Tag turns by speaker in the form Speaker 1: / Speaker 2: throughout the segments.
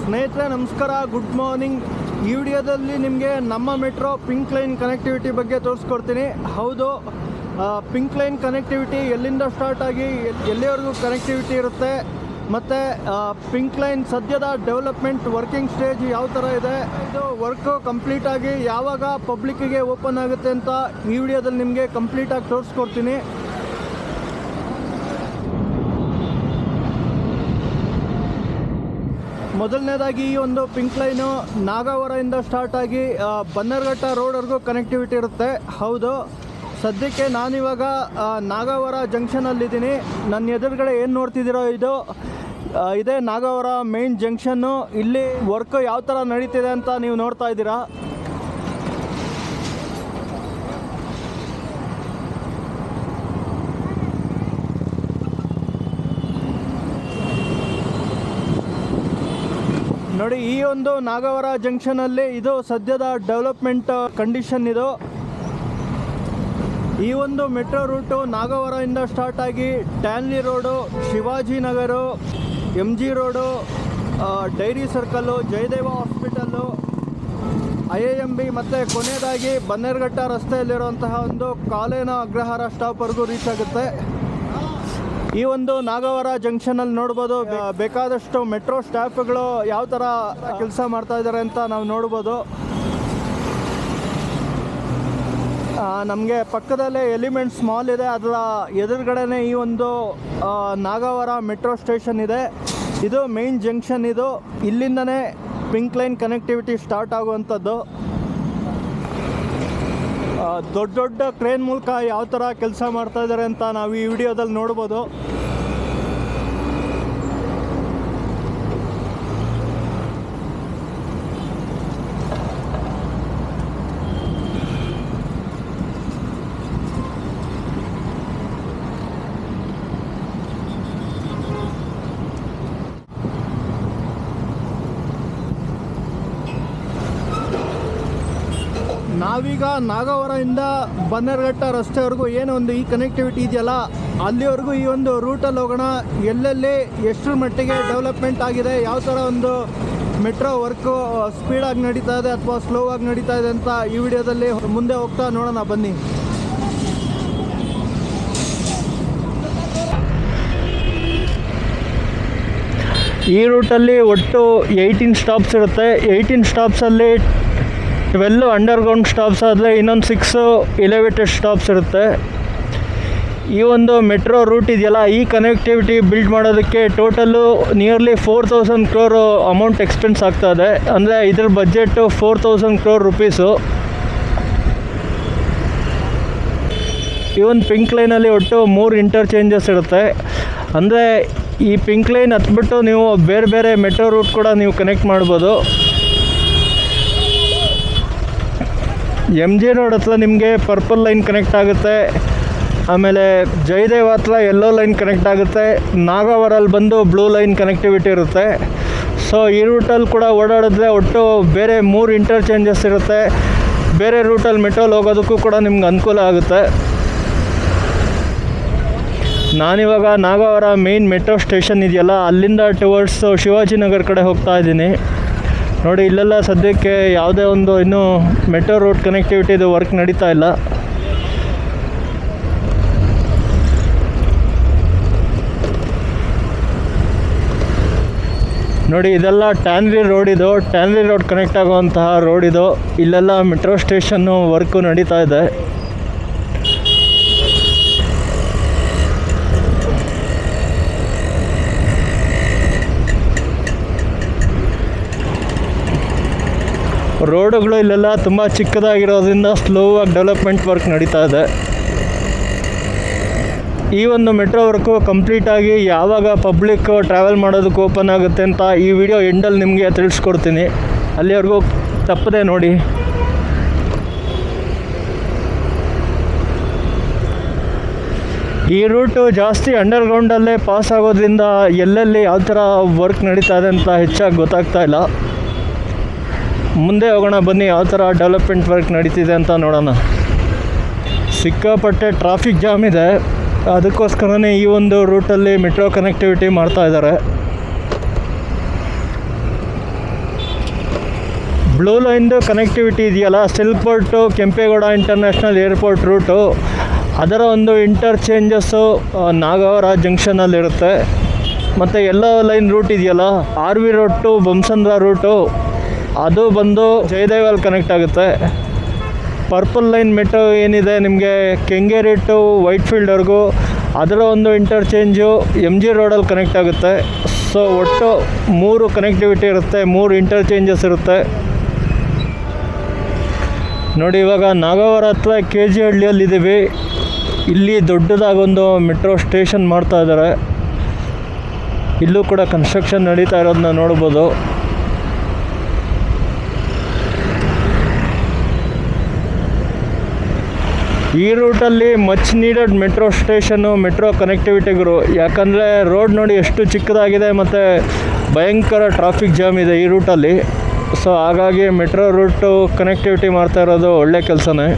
Speaker 1: ಸ್ನೇಹಿತರೆ ನಮಸ್ಕಾರ good morning ಈ ವಿಡಿಯೋದಲ್ಲಿ ನಿಮಗೆ ನಮ್ಮ ಮೆಟ್ರೋ ಪಿಂಕ್ ಲೈನ್ ಕನೆಕ್ಟಿವಿಟಿ ಬಗ್ಗೆ ತೋರಿಸ್ಕೊಡ್ತೀನಿ ಹೌದು ಪಿಂಕ್ ಲೈನ್ ಕನೆಕ್ಟಿವಿಟಿ ಎಲ್ಲಿಂದ ಸ್ಟಾರ್ಟ್ ಆಗಿ ಎಲ್- ಎಲ್ಲಿವರೆಗೂ ಕನೆಕ್ಟಿವಿಟಿ ಇರುತ್ತೆ ಮತ್ತು ಪಿಂಕ್ ಲೈನ್ ಸದ್ಯದ ಡೆವಲಪ್ಮೆಂಟ್ ವರ್ಕಿಂಗ್ ಸ್ಟೇಜ್ ಯಾವ ಥರ ಇದೆ ಇದು ವರ್ಕು ಕಂಪ್ಲೀಟ್ ಆಗಿ ಯಾವಾಗ ಪಬ್ಲಿಕ್ಕಿಗೆ ಓಪನ್ ಆಗುತ್ತೆ ಅಂತ ಈ ವಿಡಿಯೋದಲ್ಲಿ ನಿಮಗೆ ಕಂಪ್ಲೀಟಾಗಿ ತೋರಿಸ್ಕೊಡ್ತೀನಿ ಮೊದಲನೇದಾಗಿ ಈ ಒಂದು ಪಿಂಕ್ ಲೈನು ನಾಗಾವರದಿಂದ ಸ್ಟಾರ್ಟ್ ಆಗಿ ಆ, ಬನ್ನರ್ಘಟ್ಟ ರೋಡ್ವರೆಗೂ ಕನೆಕ್ಟಿವಿಟಿ ಇರುತ್ತೆ ಹೌದು ಸದ್ಯಕ್ಕೆ ನಾನಿವಾಗ ಆ, ನಾಗಾವರ ಜಂಕ್ಷನಲ್ಲಿದ್ದೀನಿ ನನ್ನ ಎದುರುಗಡೆ ಏನು ನೋಡ್ತಿದ್ದೀರೋ ಇದು ಆ, ಇದೇ ನಾಗಾವರ ಮೇನ್ ಜಂಕ್ಷನ್ನು ಇಲ್ಲಿ ವರ್ಕ್ ಯಾವ ಥರ ನಡೀತಿದೆ ಅಂತ ನೀವು ನೋಡ್ತಾ ಇದ್ದೀರಾ ನೋಡಿ ಈ ಒಂದು ನಾಗವರ ಜಂಕ್ಷನಲ್ಲಿ ಇದು ಸದ್ಯದ ಡೆವಲಪ್ಮೆಂಟ್ ಕಂಡೀಷನ್ ಇದು ಈ ಒಂದು ಮೆಟ್ರೋ ರೂಟು ನಾಗವರದಿಂದ ಸ್ಟಾರ್ಟ್ ಆಗಿ tannery road Shivajinagar M G road ಆ, dairy circle Jayadeva hospital I I M B ಮತ್ತು ಕೊನೆಯದಾಗಿ ಬನ್ನೇರ್ಘಟ್ಟ ರಸ್ತೆಯಲ್ಲಿರುವಂತಹ ಒಂದು ಕಾಲೇನ ಅಗ್ರಹಾರ ಸ್ಟಾಪ್ವರೆಗೂ ರೀಚ್ ಆಗುತ್ತೆ ಈ ಒಂದು ನಾಗವರ ಜಂಕ್ಷನಲ್ಲಿ ನೋಡ್ಬೋದು ಬೆ- ಬೇಕಾದಷ್ಟು ಮೆಟ್ರೋ ಸ್ಟಾಫ್ಗಳು ಯಾವ ಥರ ಕೆಲಸ ಮಾಡ್ತಾ ಇದ್ದಾರೆ ಅಂತ ನಾವು ನೋಡ್ಬೋದು ನಮಗೆ ಪಕ್ಕದಲ್ಲೇ ಎಲಿಮೆಂಟ್ಸ್ ಮಾಲ್ ಇದೆ ಅದರ ಎದುರುಗಡೆನೇ ಈ ಒಂದು ಆ, ನಾಗವರ ಮೆಟ್ರೋ ಸ್ಟೇಷನ್ ಇದೆ ಇದು ಮೇನ್ ಜಂಕ್ಷನ್ ಇದು ಇಲ್ಲಿಂದನೇ ಪಿಂಕ್ ಲೈನ್ ಕನೆಕ್ಟಿವಿಟಿ ಸ್ಟಾರ್ಟ್ ಆಗುವಂಥದ್ದು ಆ, ದೊಡ್ಡ ದೊಡ್ಡ ಕ್ರೇನ್ ಮೂಲಕ ಯಾವ ಥರ ಕೆಲಸ ಮಾಡ್ತಾ ಇದ್ದಾರೆ ಅಂತ ನಾವು ಈ ವಿಡಿಯೋದಲ್ಲಿ ನೋಡ್ಬೋದು ನಾವೀಗ ನಾಗವರದಿಂದ ಬನ್ನೇರ್ಘಟ್ಟ ರಸ್ತೆವರೆಗೂ ಏನು ಒಂದು ಈ ಕನೆಕ್ಟಿವಿಟಿ ಇದೆಯಲ್ಲ ಅಲ್ಲಿವರೆಗೂ ಈ ಒಂದು ರೂಟಲ್ಲಿ ಹೋಗೋಣ ಎಲ್ಲೆಲ್ಲಿ ಎಷ್ಟರ ಮಟ್ಟಿಗೆ ಡೆವಲಪ್ಮೆಂಟ್ ಆಗಿದೆ ಯಾವ ಥರ ಒಂದು ಮೆಟ್ರೋ ವರ್ಕು ಸ್ಪೀಡಾಗಿ ನಡೀತಾ ಇದೆ ಅಥವಾ ಸ್ಲೋ ಆಗಿ ನಡೀತಾ ಇದೆ ಅಂತ ಈ ವಿಡಿಯೋದಲ್ಲಿ ಮುಂದೆ ಹೋಗ್ತಾ ನೋಡೋಣ ಬನ್ನಿ ಈ ರೂಟಲ್ಲಿ ಒಟ್ಟು ಏಯ್ಟೀನ್ ಸ್ಟಾಪ್ಸ್ ಇರುತ್ತೆ ಏಯ್ಟೀನ್ ಸ್ಟಾಪ್ಸಲ್ಲಿ ಟ್ವೆಲ್ಲು ಅಂಡರ್ಗ್ರೌಂಡ್ ಸ್ಟಾಪ್ಸ್ ಆದರೆ ಇನ್ನೊಂದು ಸಿಕ್ಸು ಎಲಿವೇಟೆಡ್ ಸ್ಟಾಪ್ಸ್ ಇರುತ್ತೆ ಈ ಒಂದು ಮೆಟ್ರೋ ರೂಟ್ ಇದೆಯಲ್ಲ ಈ ಕನೆಕ್ಟಿವಿಟಿ ಬಿಲ್ಡ್ ಮಾಡೋದಕ್ಕೆ total nearly four thousand crore amount expense ಆಗ್ತಾ ಇದೆ ಅಂದರೆ ಇದ್ರ budget four thousand crore rupees ಈ ಒಂದು ಪಿಂಕ್ ಲೈನಲ್ಲಿ ಒಟ್ಟು ಮೂರು ಇಂಟರ್ಚೇಂಜಸ್ ಇರುತ್ತೆ ಅಂದರೆ ಈ ಪಿಂಕ್ ಲೈನ್ ಹತ್ಬಿಟ್ಟು ನೀವು ಬೇರೆ ಬೇರೆ ಮೆಟ್ರೋ ರೂಟ್ ಕೂಡ ನೀವು ಕನೆಕ್ಟ್ ಮಾಡ್ಬೋದು ಎಮ್ ಜಿ ರೋಡ್ ಹತ್ರ ನಿಮಗೆ ಪರ್ಪಲ್ ಲೈನ್ ಕನೆಕ್ಟ್ ಆಗುತ್ತೆ ಆಮೇಲೆ ಜಯದೇವ್ ಹತ್ರ ಯೆಲ್ಲೋ ಲೈನ್ ಕನೆಕ್ಟ್ ಆಗುತ್ತೆ ನಾಗವರಲ್ಲಿ ಬಂದು ಬ್ಲೂ ಲೈನ್ ಕನೆಕ್ಟಿವಿಟಿ ಇರುತ್ತೆ ಸೊ ಈ ರೂಟಲ್ಲಿ ಕೂಡ ಓಡಾಡಿದ್ರೆ ಒಟ್ಟು ಬೇರೆ ಮೂರು ಇಂಟರ್ಚೇಂಜಸ್ ಇರುತ್ತೆ ಬೇರೆ ರೂಟಲ್ಲಿ ಮೆಟ್ರೋಲ್ ಹೋಗೋದಕ್ಕೂ ಕೂಡ ನಿಮ್ಗೆ ಅನುಕೂಲ ಆಗುತ್ತೆ ನಾನಿವಾಗ ನಾಗವರ ಮೇನ್ ಮೆಟ್ರೋ ಸ್ಟೇಷನ್ ಇದೆಯಲ್ಲ ಅಲ್ಲಿಂದ ಟುವರ್ಡ್ಸ್ ಶಿವಾಜಿನಗರ್ ಕಡೆ ಹೋಗ್ತಾ ಇದ್ದೀನಿ ನೋಡಿ ಇಲ್ಲೆಲ್ಲ ಸದ್ಯಕ್ಕೆ ಯಾವುದೇ ಒಂದು ಇನ್ನೂ ಮೆಟ್ರೋ ರೋಡ್ ಕನೆಕ್ಟಿವಿಟಿದು ವರ್ಕ್ ನಡೀತಾ ಇಲ್ಲ ನೋಡಿ ಇದೆಲ್ಲ ಟ್ಯಾನ್ರಿ ರೋಡ್ ಇದು ಟ್ಯಾನ್ರಿ ರೋಡ್ ಕನೆಕ್ಟ್ ಆಗುವಂತಹ ರೋಡ್ ಇದು ಇಲ್ಲೆಲ್ಲ ಮೆಟ್ರೋ ಸ್ಟೇಷನ್ನು ವರ್ಕು ನಡೀತಾ ಇದೆ ರೋಡುಗಳು ಇಲ್ಲೆಲ್ಲ ತುಂಬ ಚಿಕ್ಕದಾಗಿರೋದ್ರಿಂದ ಸ್ಲೋ ಆಗಿ ಡೆವಲಪ್ಮೆಂಟ್ ವರ್ಕ್ ನಡೀತಾ ಇದೆ ಈ ಒಂದು ಮೆಟ್ರೋ ವರ್ಕು ಕಂಪ್ಲೀಟಾಗಿ ಯಾವಾಗ ಪಬ್ಲಿಕ್ ಟ್ರಾವೆಲ್ ಮಾಡೋದಕ್ಕೆ ಓಪನ್ ಆಗುತ್ತೆ ಅಂತ ಈ ವಿಡಿಯೋ ಎಂಡಲ್ಲಿ ನಿಮಗೆ ತಿಳಿಸ್ಕೊಡ್ತೀನಿ ಅಲ್ಲಿವರೆಗೂ ತಪ್ಪದೆ ನೋಡಿ ಈ ರೂಟು ಜಾಸ್ತಿ ಅಂಡರ್ಗ್ರೌಂಡಲ್ಲೇ ಪಾಸ್ ಆಗೋದ್ರಿಂದ ಎಲ್ಲೆಲ್ಲಿ ಯಾವ ಥರ ವರ್ಕ್ ನಡೀತಾ ಇದೆ ಅಂತ ಹೆಚ್ಚಾಗಿ ಗೊತ್ತಾಗ್ತಾ ಇಲ್ಲ ಮುಂದೆ ಹೋಗೋಣ ಬನ್ನಿ ಯಾವ ಥರ ಡೆವಲಪ್ಮೆಂಟ್ ವರ್ಕ್ ನಡೀತಿದೆ ಅಂತ ನೋಡೋಣ ಸಿಕ್ಕಾಪಟ್ಟೆ ಟ್ರಾಫಿಕ್ ಜಾಮ್ ಇದೆ ಅದಕ್ಕೋಸ್ಕರನೇ ಈ ಒಂದು ರೂಟಲ್ಲಿ ಮೆಟ್ರೋ ಕನೆಕ್ಟಿವಿಟಿ ಮಾಡ್ತಾ ಇದ್ದಾರೆ ಬ್ಲೂ ಲೈನ್ದು ಕನೆಕ್ಟಿವಿಟಿ ಇದೆಯಲ್ಲ silk board Kempegowda international airport route ಅದರ ಒಂದು ಇಂಟರ್ಚೇಂಜಸ್ಸು ನಾಗವರ ಜಂಕ್ಷನಲ್ಲಿರುತ್ತೆ ಮತ್ತು ಎಲ್ಲ ಲೈನ್ ರೂಟ್ ಇದೆಯಲ್ಲ R V road to Bommasandra route ಅದು ಬಂದು ಜಯದೇವಲ್ಲಿ ಕನೆಕ್ಟ್ ಆಗುತ್ತೆ ಪರ್ಪಲ್ ಲೈನ್ ಮೆಟ್ರೋ ಏನಿದೆ ನಿಮಗೆ ಕೆಂಗೇರಿ ಟು ವೈಟ್ ಫೀಲ್ಡ್ವರೆಗೂ ಅದರ ಒಂದು ಇಂಟರ್ಚೇಂಜು ಎಮ್ ಜಿ ರೋಡಲ್ಲಿ ಕನೆಕ್ಟ್ ಆಗುತ್ತೆ ಸೊ ಒಟ್ಟು ಮೂರು ಕನೆಕ್ಟಿವಿಟಿ ಇರುತ್ತೆ ಮೂರು ಇಂಟರ್ಚೇಂಜಸ್ ಇರುತ್ತೆ ನೋಡಿ ಇವಾಗ ನಾಗವರ ಹತ್ರ ಕೆ ಜಿ ಹಳ್ಳಿಯಲ್ಲಿದ್ದೀವಿ ಇಲ್ಲಿ ದೊಡ್ಡದಾಗೊಂದು ಮೆಟ್ರೋ ಸ್ಟೇಷನ್ ಮಾಡ್ತಾ ಇದ್ದಾರೆ ಇಲ್ಲೂ ಕೂಡ ಕನ್ಸ್ಟ್ರಕ್ಷನ್ ನಡೀತಾ ಇರೋದನ್ನ ನೋಡ್ಬೋದು ಈ ರೂಟಲ್ಲಿ much needed metro station metro ಕನೆಕ್ಟಿವಿಟಿಗರು ಯಾಕಂದರೆ ರೋಡ್ ನೋಡಿ ಎಷ್ಟು ಚಿಕ್ಕದಾಗಿದೆ ಮತ್ತು ಭಯಂಕರ ಟ್ರಾಫಿಕ್ ಜಾಮ್ ಇದೆ ಈ ರೂಟಲ್ಲಿ ಸೊ ಹಾಗಾಗಿ ಮೆಟ್ರೋ ರೂಟು ಕನೆಕ್ಟಿವಿಟಿ ಮಾಡ್ತಾ ಇರೋದು ಒಳ್ಳೆ ಕೆಲಸನೇ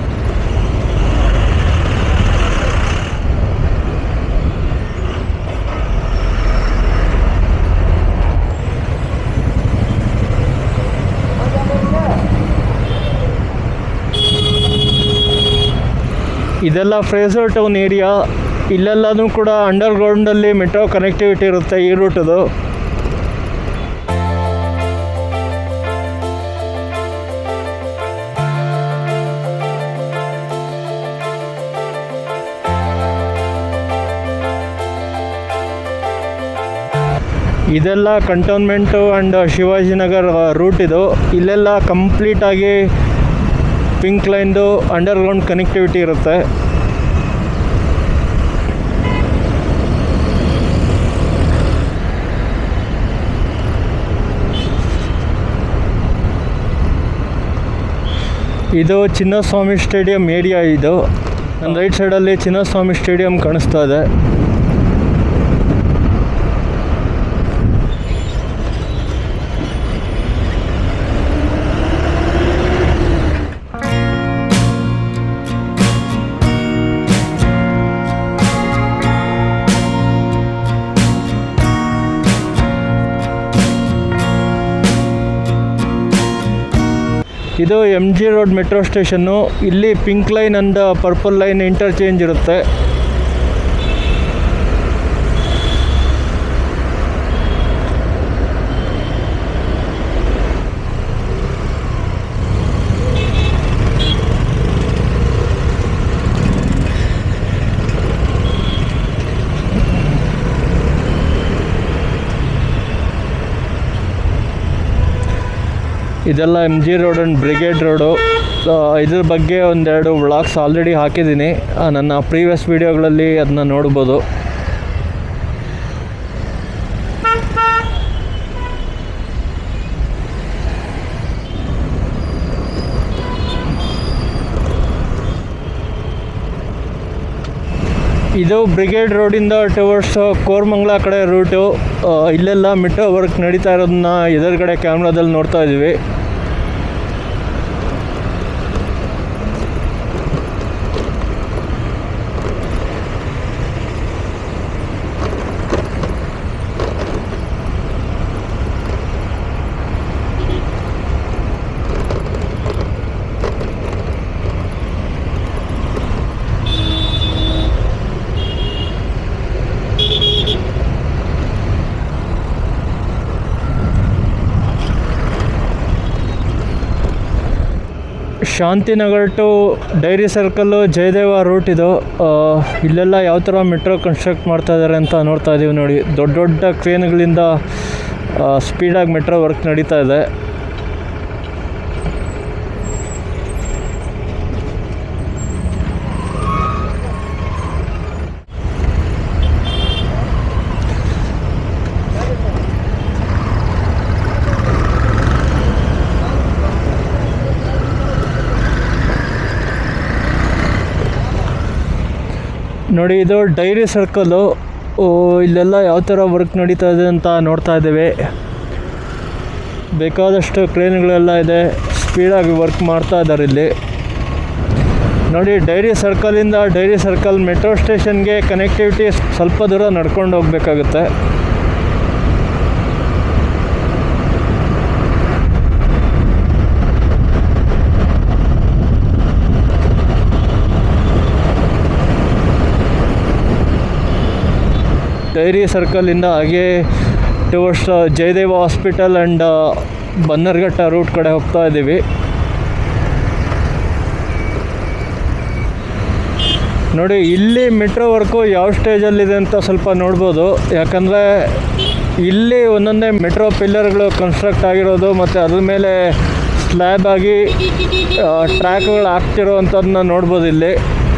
Speaker 1: ಇದೆಲ್ಲ ಫ್ರೇಸರ್ ಟೌನ್ ಏರಿಯಾ ಇಲ್ಲೆಲ್ಲನೂ ಕೂಡ ಅಂಡರ್ಗ್ರೌಂಡಲ್ಲಿ ಮೆಟ್ರೋ ಕನೆಕ್ಟಿವಿಟಿ ಇರುತ್ತೆ ಈ ರೂಟದು ಇದೆಲ್ಲ ಕಂಟೋನ್ಮೆಂಟು ಆ್ಯಂಡ್ ಶಿವಾಜಿನಗರ್ ರೂಟ್ ಇದು ಇಲ್ಲೆಲ್ಲ ಕಂಪ್ಲೀಟಾಗಿ ಪಿಂಕ್ ಲೈನ್ದು ಅಂಡರ್ಗ್ರೌಂಡ್ ಕನೆಕ್ಟಿವಿಟಿ ಇರುತ್ತೆ ಇದು ಚಿನ್ನಸ್ವಾಮಿ ಸ್ಟೇಡಿಯಂ ಏರಿಯಾ ಇದು ನನ್ನ ರೈಟ್ ಸೈಡಲ್ಲಿ ಚಿನ್ನಸ್ವಾಮಿ ಸ್ಟೇಡಿಯಂ ಕಾಣಿಸ್ತಾ ಇದೆ ಇದು M G road metro station ಇಲ್ಲಿ pink line and purple line interchange ಇರುತ್ತೆ ಇದೆಲ್ಲ M G road and brigade road so ಇದ್ರ ಬಗ್ಗೆ ಒಂದೆರಡು ವ್ಲಾಗ್ಸ್ ಆಲ್ರೆಡಿ ಹಾಕಿದ್ದೀನಿ ಆ, ನನ್ನ ಪ್ರೀವಿಯಸ್ ವೀಡಿಯೋಗಳಲ್ಲಿ ಅದನ್ನ ನೋಡ್ಬೋದು ಇದು ಬ್ರಿಗೇಡ್ ರೋಡಿಂದ ಟುವರ್ಡ್ಸ್ ಕೋರ್ಮಂಗ್ಲ ಕಡೆ ರೂಟು ಆ, ಇಲ್ಲೆಲ್ಲ ಮೆಟ್ರೋ ವರ್ಕ್ ನಡೀತಾ ಇರೋದನ್ನ ಎದುರುಗಡೆ ಕ್ಯಾಮ್ರಾದಲ್ಲಿ ನೋಡ್ತಾ ಇದ್ದೀವಿ Shantinagar to dairy circle Jayadeva route ಇದು ಆ, ಇಲ್ಲೆಲ್ಲ ಯಾವ ಥರ ಮೆಟ್ರೋ ಕನ್ಸ್ಟ್ರಕ್ಟ್ ಮಾಡ್ತಾ ಇದ್ದಾರೆ ಅಂತ ನೋಡ್ತಾ ಇದ್ದೀವಿ ನೋಡಿ ದೊಡ್ಡ ದೊಡ್ಡ ಕ್ರೇನ್ಗಳಿಂದ ಸ್ಪೀಡಾಗಿ ಮೆಟ್ರೋ ವರ್ಕ್ ನಡೀತಾ ಇದೆ ನೋಡಿ ಇದು ಡೈರಿ ಸರ್ಕಲ್ಲು ಓ, ಇಲ್ಲೆಲ್ಲ ಯಾವ ಥರ ವರ್ಕ್ ನಡೀತಾ ಇದೆ ಅಂತ ನೋಡ್ತಾ ಇದ್ದೇವೆ ಬೇಕಾದಷ್ಟು ಕ್ರೇನ್ಗಳೆಲ್ಲ ಇದೆ ಸ್ಪೀಡಾಗಿ ವರ್ಕ್ ಮಾಡ್ತಾ ಇದ್ದಾರೆ ಇಲ್ಲಿ ನೋಡಿ ಡೈರಿ ಸರ್ಕಲಿಂದ ಡೈರಿ ಸರ್ಕಲ್ ಮೆಟ್ರೋ ಸ್ಟೇಷನ್ಗೆ ಕನೆಕ್ಟಿವಿಟಿ ಸ್ವಲ್ಪ ದೂರ ನಡ್ಕೊಂಡು ಹೋಗಬೇಕಾಗುತ್ತೆ ಡೈರಿ ಸರ್ಕಲಿಂದ ಹಾಗೆ towards Jayadeva hospital and Bannerghatta route ಕಡೆ ಹೋಗ್ತಾ ಇದ್ದೀವಿ ನೋಡಿ ಇಲ್ಲಿ ಮೆಟ್ರೋ ವರ್ಕು ಯಾವ ಸ್ಟೇಜಲ್ಲಿದೆ ಅಂತ ಸ್ವಲ್ಪ ನೋಡ್ಬೋದು ಯಾಕಂದರೆ ಇಲ್ಲಿ ಒಂದೊಂದೇ ಮೆಟ್ರೋ ಪಿಲ್ಲರ್ಗಳು ಕನ್ಸ್ಟ್ರಕ್ಟ್ ಆಗಿರೋದು ಮತ್ತು ಅದ್ರ ಮೇಲೆ ಸ್ಲ್ಯಾಬ್ ಆಗಿ ಟ್ರ್ಯಾಕ್ಗಳು ಹಾಕ್ತಿರೋ ಅಂಥದ್ದನ್ನ ನೋಡ್ಬೋದು ಇಲ್ಲಿ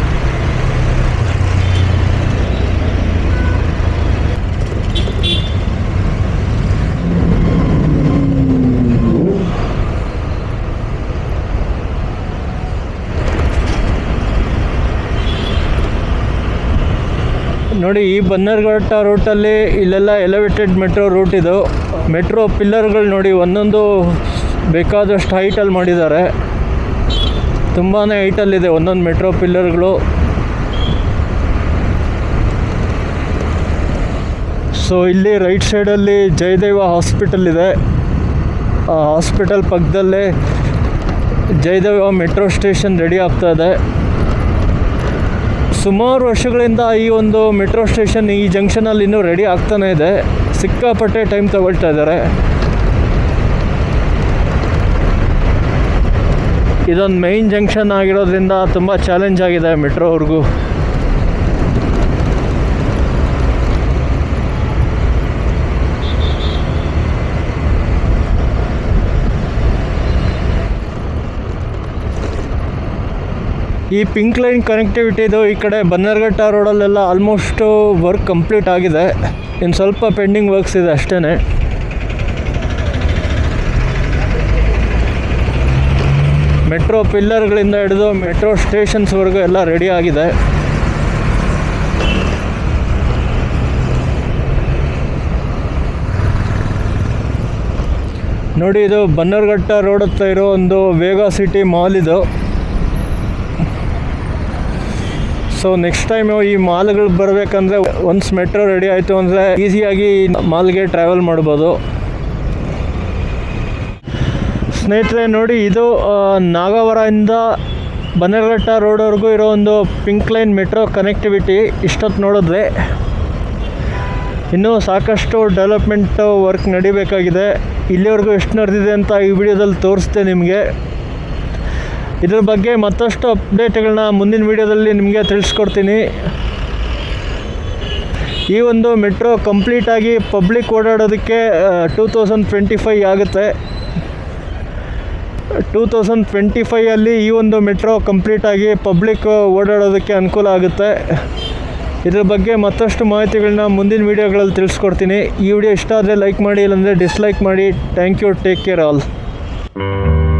Speaker 1: ನೋಡಿ ಈ ಬನ್ನರ್ಘಟ್ಟ ರೂಟಲ್ಲಿ ಇಲ್ಲೆಲ್ಲ ಎಲಿವೇಟೆಡ್ ಮೆಟ್ರೋ ರೂಟ್ ಇದು ಮೆಟ್ರೋ ಪಿಲ್ಲರ್ಗಳು ನೋಡಿ ಒಂದೊಂದು ಬೇಕಾದಷ್ಟು ಹೈಟಲ್ಲಿ ಮಾಡಿದ್ದಾರೆ ತುಂಬಾ ಹೈಟಲ್ಲಿದೆ ಒಂದೊಂದು ಮೆಟ್ರೋ ಪಿಲ್ಲರ್ಗಳು ಸೊ ಇಲ್ಲಿ ರೈಟ್ ಸೈಡಲ್ಲಿ ಜಯದೇವ ಹಾಸ್ಪಿಟಲ್ ಇದೆ ಆ ಹಾಸ್ಪಿಟಲ್ ಪಕ್ಕದಲ್ಲೇ ಜಯದೇವ ಮೆಟ್ರೋ ಸ್ಟೇಷನ್ ರೆಡಿ ಆಗ್ತಾ ಇದೆ ಸುಮಾರು ವರ್ಷಗಳಿಂದ ಈ ಒಂದು ಮೆಟ್ರೋ ಸ್ಟೇಷನ್ ಈ ಜಂಕ್ಷನಲ್ಲಿ ಇನ್ನೂ ರೆಡಿ ಆಗ್ತಾನೆ ಇದೆ ಸಿಕ್ಕಾಪಟ್ಟೆ ಟೈಮ್ ತಗೊಳ್ತಾ ಇದ್ದಾರೆ ಇದೊಂದು ಮೈನ್ ಜಂಕ್ಷನ್ ಆಗಿರೋದ್ರಿಂದ ತುಂಬ ಚಾಲೆಂಜ್ ಆಗಿದೆ ಮೆಟ್ರೋವ್ರಿಗೂ ಈ ಪಿಂಕ್ ಲೈನ್ ಕನೆಕ್ಟಿವಿಟಿದು ಈ ಕಡೆ ಬನ್ನರ್ಘಟ್ಟ ರೋಡಲ್ಲೆಲ್ಲ ಆಲ್ಮೋಸ್ಟು ವರ್ಕ್ ಕಂಪ್ಲೀಟ್ ಆಗಿದೆ ಇನ್ನು ಸ್ವಲ್ಪ ಪೆಂಡಿಂಗ್ ವರ್ಕ್ಸ್ ಇದೆ ಅಷ್ಟೇ ಮೆಟ್ರೋ ಪಿಲ್ಲರ್ಗಳಿಂದ ಹಿಡಿದು ಮೆಟ್ರೋ ಸ್ಟೇಷನ್ಸ್ವರೆಗೂ ಎಲ್ಲ ರೆಡಿ ಆಗಿದೆ ನೋಡಿ ಇದು ಬನ್ನರ್ಘಟ್ಟ ರೋಡ್ ಹತ್ರ ಇರೋ ಒಂದು ವೇಗ ಸಿಟಿ ಮಾಲ್ ಇದು ಸೊ ನೆಕ್ಸ್ಟ್ ಟೈಮು ಈ ಮಾಲ್ಗಳು ಬರಬೇಕಂದ್ರೆ ಒನ್ಸ್ ಮೆಟ್ರೋ ರೆಡಿ ಆಯಿತು ಅಂದರೆ ಈಸಿಯಾಗಿ ಮಾಲ್ಗೆ ಟ್ರಾವೆಲ್ ಮಾಡ್ಬೋದು ಸ್ನೇಹಿತರೆ ನೋಡಿ ಇದು ಆ, ನಾಗವರದಿಂದ ಬನ್ನರ್ಘಟ್ಟ ರೋಡ್ವರೆಗೂ ಇರೋ ಒಂದು ಪಿಂಕ್ ಲೈನ್ ಮೆಟ್ರೋ ಕನೆಕ್ಟಿವಿಟಿ ಇಷ್ಟೊತ್ತು ನೋಡಿದ್ರೆ ಇನ್ನೂ ಸಾಕಷ್ಟು ಡೆವಲಪ್ಮೆಂಟ್ ವರ್ಕ್ ನಡಿಬೇಕಾಗಿದೆ ಇಲ್ಲಿವರೆಗೂ ಎಷ್ಟು ನಡೆದಿದೆ ಅಂತ ಈ ವಿಡಿಯೋದಲ್ಲಿ ತೋರಿಸ್ತೆ ನಿಮಗೆ ಇದ್ರ ಬಗ್ಗೆ ಮತ್ತಷ್ಟು ಅಪ್ಡೇಟ್ಗಳನ್ನ ಮುಂದಿನ ವಿಡಿಯೋದಲ್ಲಿ ನಿಮಗೆ ತಿಳಿಸ್ಕೊಡ್ತೀನಿ ಈ ಒಂದು ಮೆಟ್ರೋ ಕಂಪ್ಲೀಟಾಗಿ ಪಬ್ಲಿಕ್ ಓಡಾಡೋದಕ್ಕೆ ಟೂ ತೌಸಂಡ್ ಟ್ವೆಂಟಿ ಫೈ ಆಗುತ್ತೆ ಟೂ ತೌಸಂಡ್ ಟ್ವೆಂಟಿ ಫೈಯಲ್ಲಿ ಈ ಒಂದು ಮೆಟ್ರೋ ಕಂಪ್ಲೀಟಾಗಿ ಪಬ್ಲಿಕ್ ಓಡಾಡೋದಕ್ಕೆ ಅನುಕೂಲ ಆಗುತ್ತೆ ಇದ್ರ ಬಗ್ಗೆ ಮತ್ತಷ್ಟು ಮಾಹಿತಿಗಳನ್ನ ಮುಂದಿನ ವೀಡಿಯೋಗಳಲ್ಲಿ ತಿಳಿಸ್ಕೊಡ್ತೀನಿ ಈ ವಿಡಿಯೋ ಇಷ್ಟ ಆದರೆ ಲೈಕ್ ಮಾಡಿ ಇಲ್ಲಾಂದರೆ ಡಿಸ್ಲೈಕ್ ಮಾಡಿ thank you take care all